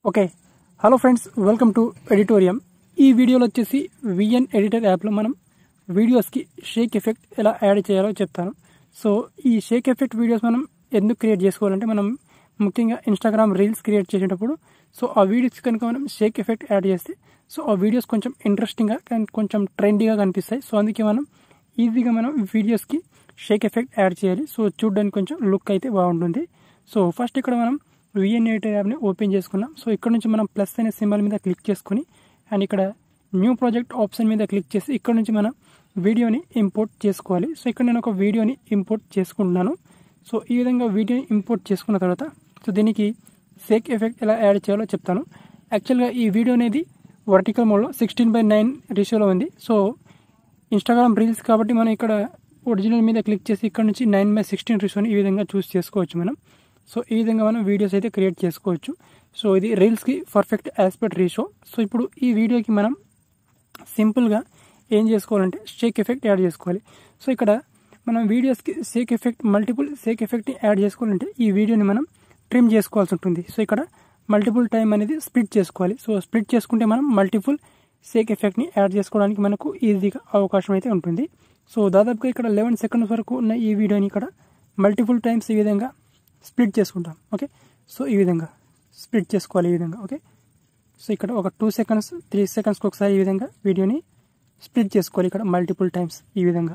okay hello friends welcome to Editorium ఈ వీడియోలో వచ్చేసి విఎన్ ఎడిటర్ యాప్లో మనం వీడియోస్కి షేక్ ఎఫెక్ట్ ఎలా యాడ్ చేయాలో చెప్తాను సో ఈ షేక్ ఎఫెక్ట్ వీడియోస్ మనం ఎందుకు క్రియేట్ చేసుకోవాలంటే మనం ముఖ్యంగా ఇన్స్టాగ్రామ్ రీల్స్ క్రియేట్ చేసేటప్పుడు సో ఆ వీడియోస్ కనుక మనం షేక్ ఎఫెక్ట్ యాడ్ చేస్తే సో ఆ వీడియోస్ కొంచెం ఇంట్రెస్టింగ్గా అండ్ కొంచెం ట్రెండీగా కనిపిస్తాయి సో అందుకే మనం ఈజీగా మనం వీడియోస్కి షేక్ ఎఫెక్ట్ యాడ్ చేయాలి సో చూడడానికి కొంచెం లుక్ అయితే బాగుంటుంది సో ఫస్ట్ ఇక్కడ మనం విఎన్ ఎడిటర్ యాప్ని ఓపెన్ చేసుకున్నాం సో ఇక్కడ నుంచి మనం ప్లస్ అనే సింబల్ మీద క్లిక్ చేసుకుని అండ్ ఇక్కడ న్యూ ప్రాజెక్ట్ ఆప్షన్ మీద క్లిక్ చేసి ఇక్కడ నుంచి మనం వీడియోని ఇంపోర్ట్ చేసుకోవాలి సో ఇక్కడ నేను ఒక వీడియోని ఇంపోర్ట్ చేసుకుంటున్నాను సో ఈ విధంగా వీడియోని ఇంపోర్ట్ చేసుకున్న తర్వాత సో దీనికి సేక్ ఎఫెక్ట్ ఎలా యాడ్ చేయాలో చెప్తాను యాక్చువల్గా ఈ వీడియో అనేది వర్టికల్ మోడ్లో సిక్స్టీన్ బై నైన్ రేషియోలో ఉంది సో ఇన్స్టాగ్రామ్ రీల్స్ కాబట్టి మనం ఇక్కడ ఒరిజినల్ మీద క్లిక్ చేసి ఇక్కడ నుంచి నైన్ బై సిక్స్టీన్ రేషియోని ఈ విధంగా చూస్ చేసుకోవచ్చు మనం సో ఈ విధంగా మనం వీడియోస్ అయితే క్రియేట్ చేసుకోవచ్చు సో ఇది రీల్స్కి పర్ఫెక్ట్ ఆస్పెక్ట్ రేషియో సో ఇప్పుడు ఈ వీడియోకి మనం సింపుల్గా ఏం చేసుకోవాలంటే షేక్ ఎఫెక్ట్ యాడ్ చేసుకోవాలి సో ఇక్కడ మనం వీడియోస్కి షేక్ ఎఫెక్ట్ మల్టిపుల్ షేక్ ఎఫెక్ట్ని యాడ్ చేసుకోవాలంటే ఈ వీడియోని మనం ట్రిమ్ చేసుకోవాల్సి ఉంటుంది సో ఇక్కడ మల్టిపుల్ టైం అనేది స్ప్లిట్ చేసుకోవాలి సో స్ప్లిట్ చేసుకుంటే మనం మల్టిపుల్ షేక్ ఎఫెక్ట్ని యాడ్ చేసుకోవడానికి మనకు ఈజీగా అవకాశం అయితే ఉంటుంది సో దాదాపుగా ఇక్కడ లెవెన్ సెకండ్స్ వరకు ఉన్న ఈ వీడియోని ఇక్కడ మల్టిపుల్ టైమ్స్ ఈ విధంగా స్ప్లిట్ చేసుకుంటాం ఓకే సో ఈ విధంగా స్ప్లిట్ చేసుకోవాలి ఈ విధంగా ఓకే సో ఇక్కడ ఒక టూ సెకండ్స్ త్రీ సెకండ్స్కి ఒకసారి ఈ విధంగా వీడియోని స్ప్లిట్ చేసుకోవాలి ఇక్కడ మల్టిపుల్ టైమ్స్ ఈ విధంగా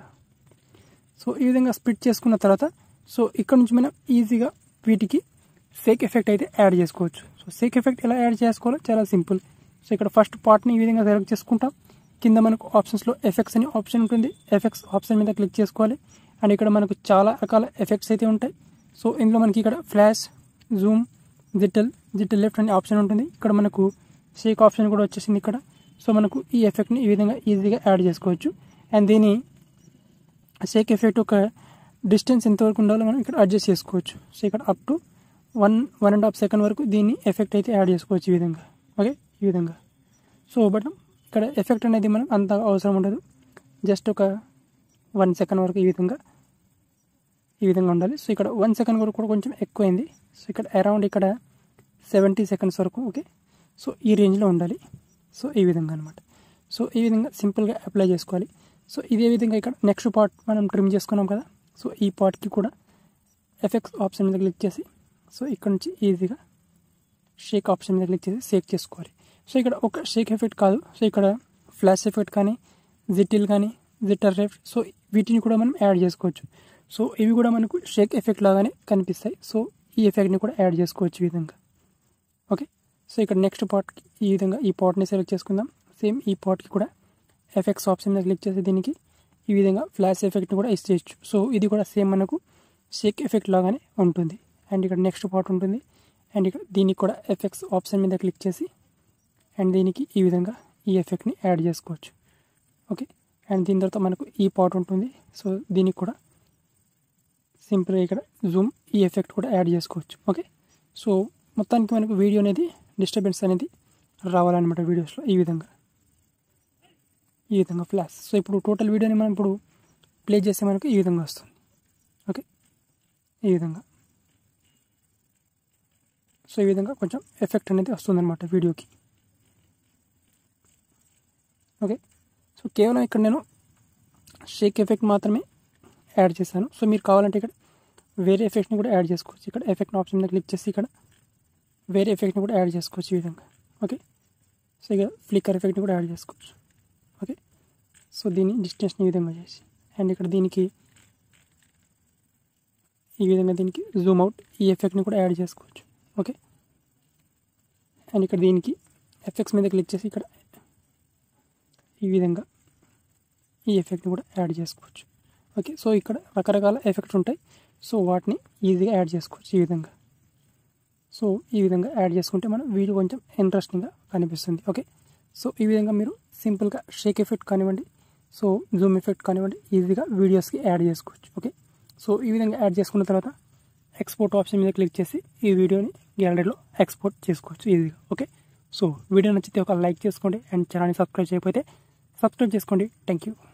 సో ఈ విధంగా స్ప్లిట్ చేసుకున్న తర్వాత సో ఇక్కడ నుంచి మనం ఈజీగా వీటికి సేక్ ఎఫెక్ట్ అయితే యాడ్ చేసుకోవచ్చు సో సేక్ ఎఫెక్ట్ ఎలా యాడ్ చేసుకోవాలో చాలా సింపుల్ సో ఇక్కడ ఫస్ట్ పార్ట్ని ఈ విధంగా సెలెక్ట్ చేసుకుంటాం కింద మనకు ఆప్షన్స్లో ఎఫెక్ట్స్ అని ఆప్షన్ ఉంటుంది ఎఫెక్ట్స్ ఆప్షన్ మీద క్లిక్ చేసుకోవాలి అండ్ ఇక్కడ మనకు చాలా రకాల ఎఫెక్ట్స్ అయితే ఉంటాయి సో ఇందులో మనకి ఇక్కడ flash zoom jitter jitter left అనే ఆప్షన్ ఉంటుంది ఇక్కడ మనకు షేక్ ఆప్షన్ కూడా వచ్చేసింది ఇక్కడ సో మనకు ఈ ఎఫెక్ట్ని ఈ విధంగా ఈజీగా యాడ్ చేసుకోవచ్చు అండ్ దీని షేక్ ఎఫెక్ట్ ఒక డిస్టెన్స్ ఎంతవరకు ఉండాలో మనం ఇక్కడ అడ్జస్ట్ చేసుకోవచ్చు సో ఇక్కడ up to one one and half second వరకు దీన్ని ఎఫెక్ట్ అయితే యాడ్ చేసుకోవచ్చు ఈ విధంగా ఓకే ఈ విధంగా సో బట్ ఇక్కడ ఎఫెక్ట్ అనేది మనం అంత అవసరం ఉండదు జస్ట్ ఒక వన్ సెకండ్ వరకు ఈ విధంగా ఈ విధంగా ఉండాలి సో ఇక్కడ వన్ సెకండ్ వరకు కూడా కొంచెం ఎక్కువైంది సో ఇక్కడ అరౌండ్ ఇక్కడ సెవెంటీ సెకండ్స్ వరకు ఓకే సో ఈ రేంజ్లో ఉండాలి సో ఈ విధంగా అనమాట సో ఈ విధంగా సింపుల్గా అప్లై చేసుకోవాలి సో ఇదే విధంగా ఇక్కడ నెక్స్ట్ పార్ట్ మనం ట్రిమ్ చేసుకున్నాం కదా సో ఈ పార్ట్కి కూడా ఎఫెక్ట్స్ ఆప్షన్ మీద క్లిక్ చేసి సో ఇక్కడ నుంచి ఈజీగా షేక్ ఆప్షన్ మీద క్లిక్ చేసి షేక్ చేసుకోవాలి సో ఇక్కడ ఒక షేక్ ఎఫెక్ట్ కాదు సో ఇక్కడ ఫ్లాష్ ఎఫెక్ట్ కానీ జిటిల్ కానీ జిటర్ ఎఫెక్ట్ సో వీటిని కూడా మనం యాడ్ చేసుకోవచ్చు సో ఇవి కూడా మనకు షేక్ ఎఫెక్ట్ లాగానే కనిపిస్తాయి సో ఈ ఎఫెక్ట్ని కూడా యాడ్ చేసుకోవచ్చు ఈ విధంగా ఓకే సో ఇక్కడ నెక్స్ట్ పార్ట్కి ఈ విధంగా ఈ పార్ట్ని సెలెక్ట్ చేసుకుందాం సేమ్ ఈ పార్ట్కి కూడా ఎఫెక్ట్స్ ఆప్షన్ మీద క్లిక్ చేసి దీనికి ఈ విధంగా ఫ్లాష్ ఎఫెక్ట్ని కూడా ఇచ్చేయచ్చు సో ఇది కూడా సేమ్ మనకు షేక్ ఎఫెక్ట్ లాగానే ఉంటుంది అండ్ ఇక్కడ నెక్స్ట్ పార్ట్ ఉంటుంది అండ్ ఇక్కడ దీనికి కూడా ఎఫెక్ట్స్ ఆప్షన్ మీద క్లిక్ చేసి అండ్ దీనికి ఈ విధంగా ఈ ఎఫెక్ట్ని యాడ్ చేసుకోవచ్చు ఓకే అండ్ దీని తర్వాత మనకు ఈ పార్ట్ ఉంటుంది సో దీనికి కూడా సింపుల్గా ఇక్కడ జూమ్ ఈ ఎఫెక్ట్ కూడా యాడ్ చేసుకోవచ్చు ఓకే సో మొత్తానికి మనకు వీడియో అనేది డిస్టర్బెన్స్ అనేది రావాలన్నమాట వీడియోస్లో ఈ విధంగా ఈ విధంగా ఫ్లాష్ సో ఇప్పుడు టోటల్ వీడియోని మనం ఇప్పుడు ప్లే చేస్తే మనకు ఈ విధంగా వస్తుంది ఓకే ఈ విధంగా సో ఈ విధంగా కొంచెం ఎఫెక్ట్ అనేది వస్తుందన్నమాట వీడియోకి ఓకే సో కేవలం ఇక్కడ నేను షేక్ ఎఫెక్ట్ మాత్రమే యాడ్ చేశాను సో మీరు కావాలంటే ఇక్కడ వేరే ఎఫెక్ట్ని కూడా యాడ్ చేసుకోవచ్చు ఇక్కడ ఎఫెక్ట్ ఆప్షన్ మీద క్లిక్ చేసి ఇక్కడ వేరే ఎఫెక్ట్ని కూడా యాడ్ చేసుకోవచ్చు ఈ విధంగా ఓకే సో ఇక ఫ్లిక్కర్ ఎఫెక్ట్ని కూడా యాడ్ చేసుకోవచ్చు ఓకే సో దీని డిస్టెన్స్ని ఈ విధంగా చేసి అండ్ ఇక్కడ దీనికి ఈ విధంగా దీనికి జూమ్ అవుట్ ఈ ఎఫెక్ట్ని కూడా యాడ్ చేసుకోవచ్చు ఓకే అండ్ ఇక్కడ దీనికి ఎఫెక్ట్స్ మీద క్లిక్ చేసి ఇక్కడ ఈ విధంగా ఈ ఎఫెక్ట్ని కూడా యాడ్ చేసుకోవచ్చు ఓకే సో ఇక్కడ రకరకాల ఎఫెక్ట్స్ ఉంటాయి సో వాటిని ఈజీగా యాడ్ చేసుకోవచ్చు ఈ విధంగా సో ఈ విధంగా యాడ్ చేసుకుంటే మనం వీడియో కొంచెం ఇంట్రెస్టింగ్గా కనిపిస్తుంది ఓకే సో ఈ విధంగా మీరు సింపుల్గా షేక్ ఎఫెక్ట్ కానివ్వండి సో జూమ్ ఎఫెక్ట్ కానివ్వండి ఈజీగా వీడియోస్కి యాడ్ చేసుకోవచ్చు ఓకే సో ఈ విధంగా యాడ్ చేసుకున్న తర్వాత ఎక్స్పోర్ట్ ఆప్షన్ మీద క్లిక్ చేసి ఈ వీడియోని గ్యాలరీలో ఎక్స్పోర్ట్ చేసుకోవచ్చు ఈజీగా ఓకే సో వీడియో నచ్చితే ఒక లైక్ చేసుకోండి అండ్ ఛానల్ని సబ్స్క్రైబ్ చేయకపోతే సబ్స్క్రైబ్ చేసుకోండి థ్యాంక్ యూ